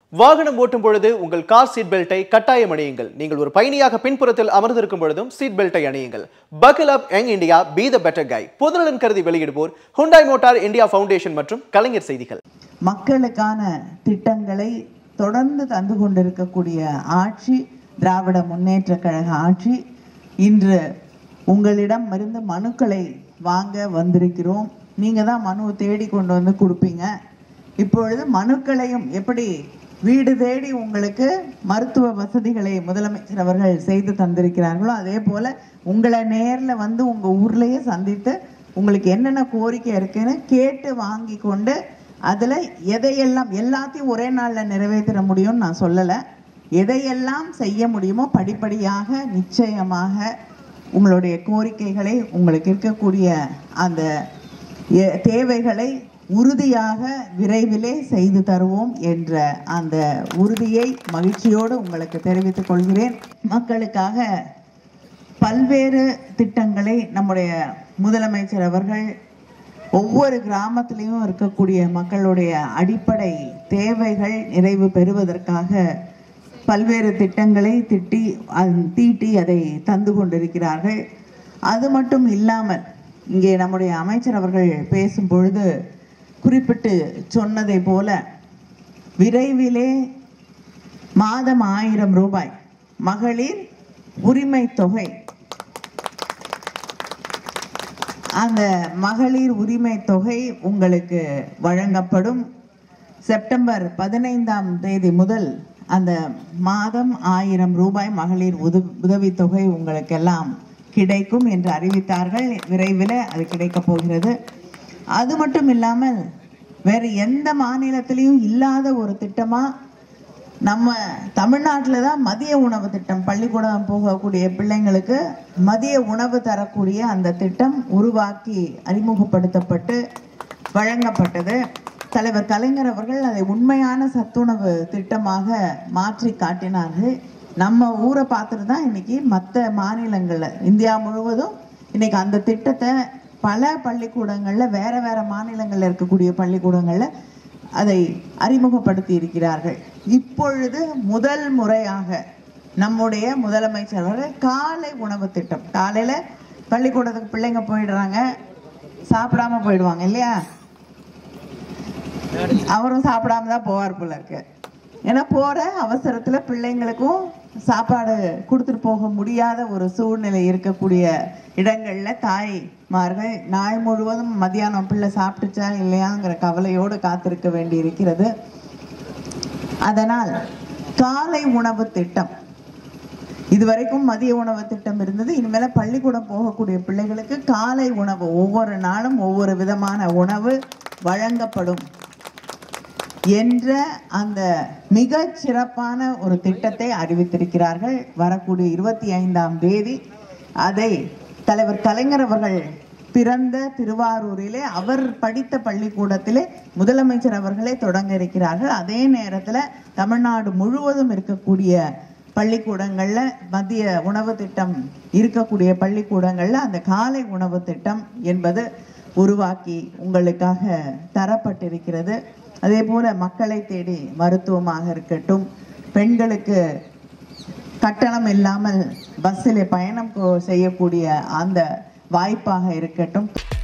வாகனம் ஓட்டும் பொழுது உங்கள் கார் சீட் பெல்ட்டை கட்டாயம் அணியுங்கள் நீங்கள் ஒரு பயணியாக பின்புறத்தில் அமர்ந்திருக்கும் பொழுதும் சீட் பெல்ட்டை அணியுங்கள் buckle up young India be the better guy பொதுநலன் கருதி வெளியிடுவோர் ஹுண்டாய் மோட்டார் இந்தியா ஃபவுண்டேஷன் மற்றும் கலைஞர் செய்திகள் மக்களுக்கான திட்டங்களை தொடர்ந்து தந்து கொண்டிருக்கக்கூடிய ஆட்சி திராவிட முன்னேற்ற கழக ஆட்சி இன்று உங்களிடம் இருந்து மனுக்களை வாங்க வந்திருக்கிறோம் நீங்க தான் மனுவை தேடி கொண்டு வந்து கொடுப்பீங்க இப்பொழுது மனுக்களையும் எப்படி வீடு தேடி உங்களுக்கு மருத்துவ வசதிகளை முதலமைச்சர் அவர்கள் செய்து தந்திருக்கிறார்களோ அதே போல உங்களை நேர்ல வந்து உங்க ஊர்லயே சந்தித்து உங்களுக்கு என்னென்ன கோரிக்கை இருக்குன்னு கேட்டு வாங்கி கொண்டு அதுல எதையெல்லாம் எல்லாத்தையும் ஒரே நாள்ல நிறைவேற்ற முடியும்னு நான் சொல்லல எதையெல்லாம் செய்ய முடியுமோ படிப்படியாக நிச்சயமாக உங்களுடைய கோரிக்கைகளை உங்களுக்கு இருக்கக்கூடிய அந்த எ- தேவைகளை உறுதியாக விரைவிலே செய்து தருவோம் என்ற அந்த உறுதியை மகிழ்ச்சியோடு உங்களுக்கு தெரிவித்துக் கொள்கிறேன் மக்களுக்காக பல்வேறு திட்டங்களை நம்முடைய முதலமைச்சர் அவர்கள் ஒவ்வொரு கிராமத்திலையும் இருக்கக்கூடிய மக்களுடைய அடிப்படை தேவைகள் நிறைவு பெறுவதற்காக பல்வேறு திட்டங்களை திட்டி அது- தீட்டி அதை தந்து கொண்டிருக்கிறார்கள் அது மட்டும் இல்லாமல் இங்கே நம்முடைய அமைச்சர் அவர்கள் பேசும் பொழுது குறிப்பிட்டு சொன்னதை போல விரைவிலே மாதம் ஆயிரம் ரூபாய் மகளிர் உரிமை தொகை அந்த மகளிர் உரிமை தொகை உங்களுக்கு வழங்கப்படும் செப்டம்பர் பதினைந்தாம் தேதி முதல் அந்த மாதம் ஆயிரம் ரூபாய் மகளிர் உதவி உதவித்தொகை உங்களுக்கெல்லாம் கிடைக்கும் என்று அறிவித்தார்கள் விரைவில் அது கிடைக்கப் போகிறது அது மட்டும் இல்லாமல் வேறு எந்த மாநிலத்திலையும் இல்லாத ஒரு திட்டமா நம்ம தமிழ்நாட்டில் தான் மதிய உணவு திட்டம் பள்ளிக்கூடம் போகக்கூடிய பிள்ளைங்களுக்கு மதிய உணவு தரக்கூடிய அந்த திட்டம் உருவாக்கி அறிமுகப்படுத்தப்பட்டு வழங்கப்பட்டது தலைவர் கலைஞர் அவர்கள் அதை உண்மையான சத்துணவு திட்டமாக மாற்றி காட்டினார்கள் நம்ம ஊரை பார்த்துட்டு தான் இன்னைக்கு மற்ற மாநிலங்களில் இந்தியா முழுவதும் இன்னைக்கு அந்த திட்டத்தை பல பள்ளிக்கூடங்களில் வேற வேற மாநிலங்களில் இருக்கக்கூடிய பள்ளிக்கூடங்களில் அதை அறிமுகப்படுத்தி இருக்கிறார்கள் இப்பொழுது முதல் முறையாக நம்முடைய முதலமைச்சர் அவர்கள் காலை உணவு திட்டம் காலையில பள்ளிக்கூடத்துக்கு பிள்ளைங்க போயிடுறாங்க சாப்பிடாம போயிடுவாங்க இல்லையா அவரும் சாப்பிடாம தான் போவார் போல இருக்கு ஏன்னா போற அவசரத்துல பிள்ளைங்களுக்கும் சாப்பாடு கொடுத்துட்டு போக முடியாத ஒரு சூழ்நிலை இருக்கக்கூடிய இடங்கள்ல தாய்மார்கள் நாள் முழுவதும் மதியானம் பிள்ளை சாப்பிட்டுச்சா இல்லையாங்கிற கவலையோடு காத்திருக்க வேண்டி இருக்கிறது அதனால் காலை உணவு திட்டம் இதுவரைக்கும் மதிய உணவு திட்டம் இருந்தது இனிமேல பள்ளிக்கூடம் போகக்கூடிய பிள்ளைகளுக்கு காலை உணவு ஒவ்வொரு நாளும் ஒவ்வொரு விதமான உணவு வழங்கப்படும் என்ற அந்த மிக சிறப்பான ஒரு திட்டத்தை அறிவித்திருக்கிறார்கள் வரக்கூடிய இருபத்தி ஐந்தாம் தேதி அதை தலைவர் கலைஞர் அவர்கள் பிறந்த திருவாரூரிலே அவர் படித்த பள்ளிக்கூடத்திலே முதலமைச்சர் அவர்களே தொடங்க இருக்கிறார்கள் அதே நேரத்துல தமிழ்நாடு முழுவதும் இருக்கக்கூடிய பள்ளிக்கூடங்கள்ல மத்திய உணவு திட்டம் இருக்கக்கூடிய பள்ளிக்கூடங்கள்ல அந்த காலை உணவு திட்டம் என்பது உருவாக்கி உங்களுக்காக தரப்பட்டிருக்கிறது அதே போல மக்களை தேடி மருத்துவமாக இருக்கட்டும் பெண்களுக்கு கட்டணம் இல்லாமல் பஸ்ஸில் பயணம் கொ- செய்யக்கூடிய அந்த வாய்ப்பாக இருக்கட்டும்